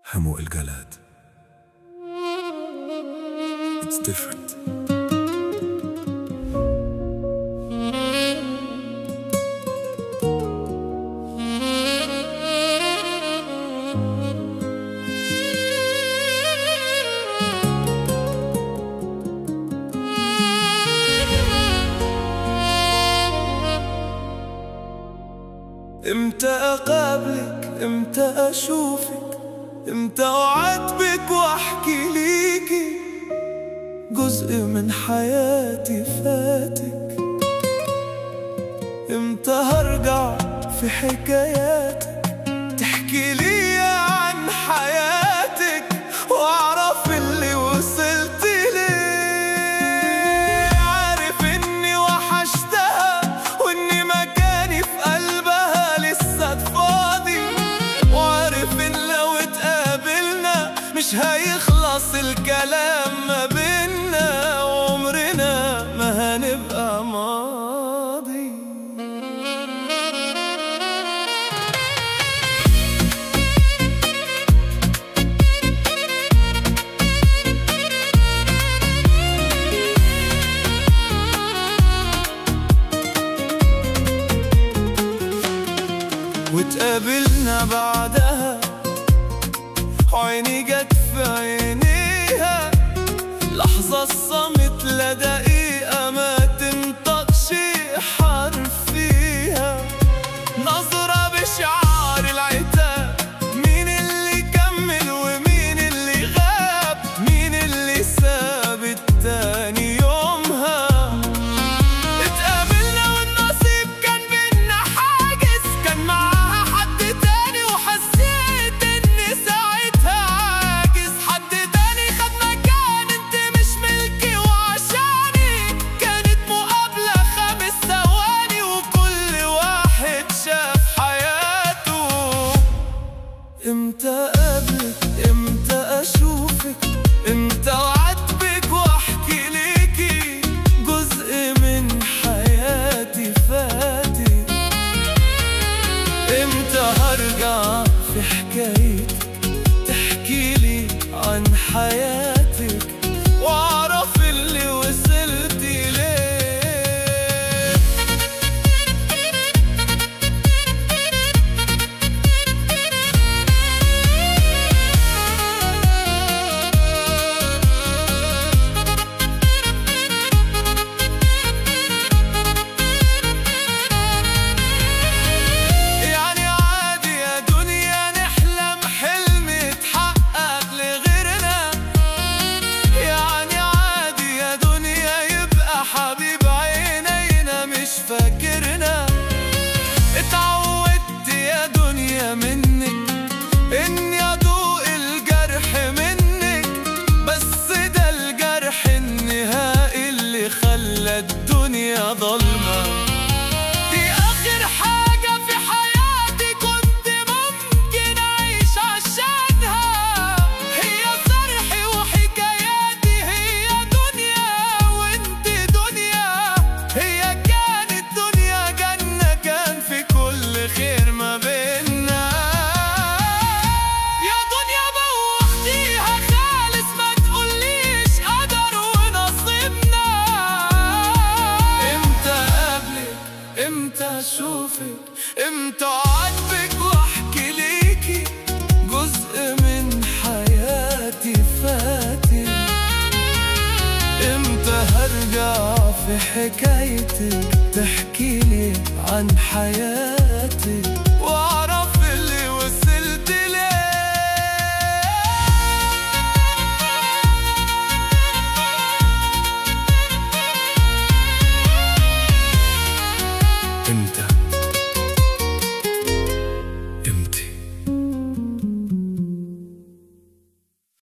حمو الجلاد It's different امتى اقابلك امتى اشوفك امتى اعاتبك واحكي ليكي جزء من حياتي فاتك امتى هرجع في حكاياتك تحكي لي عن حياتك واعرف اللي وصلت ليه عارف اني وحشتها واني مكاني في قلبها لسه فاضي وعارف ان لو اتقابلنا مش هيخلص الكلام ما بينا وعمرنا ما هنبقى ماضي واتقابلنا بعدها عيني جت في عينيها لحظة الصمت لا دقيقة ما تنطقش حرف فيها نظرة بشعار العتاب مين اللي كمل ومين اللي غاب مين اللي ساب التاني يومها اتقابلنا والنصيب كان بينا حاجز كان معاها حد تاني وحسيت اني ساعتها عاجز حد تاني خد مكان انت مش ملكي وعشاني كانت مقابلة خمس ثواني وكل واحد شاف حياته امتى اقابلك امتى اشوفك امتى اعاتبك واحكي ليكي جزء من حياتي فاتي امتى هرجع في حكايتك تحكي لي عن حياتك واعرف اللي وصلت ليه يعني عادي يا دنيا نحلم حلم يتحقق لغيرنا يعني عادي يا دنيا يبقى حبيب عينينا مش فاكرنا اتعودت يا دنيا منك اني ادوق الجرح منك بس ده الجرح النهائي اللي خلى الدنيا ضلمه دي آخر حاجة في حياتي كنت ممكن أعيش عشانها هي فرحي وحكاياتي هي دنيا وانت دنيا هي كانت دنيا جنة كان في كل خير ما بينا يا دنيا بوختيها خالص ما تقوليش قدر ونصيبنا امتى اقابلك امتى اشوفك امتى اعاتبك واحكي ليكي جزء من حياتي فاتي امتى هرجع في حكايتك تحكي لي عن حياتك واعرف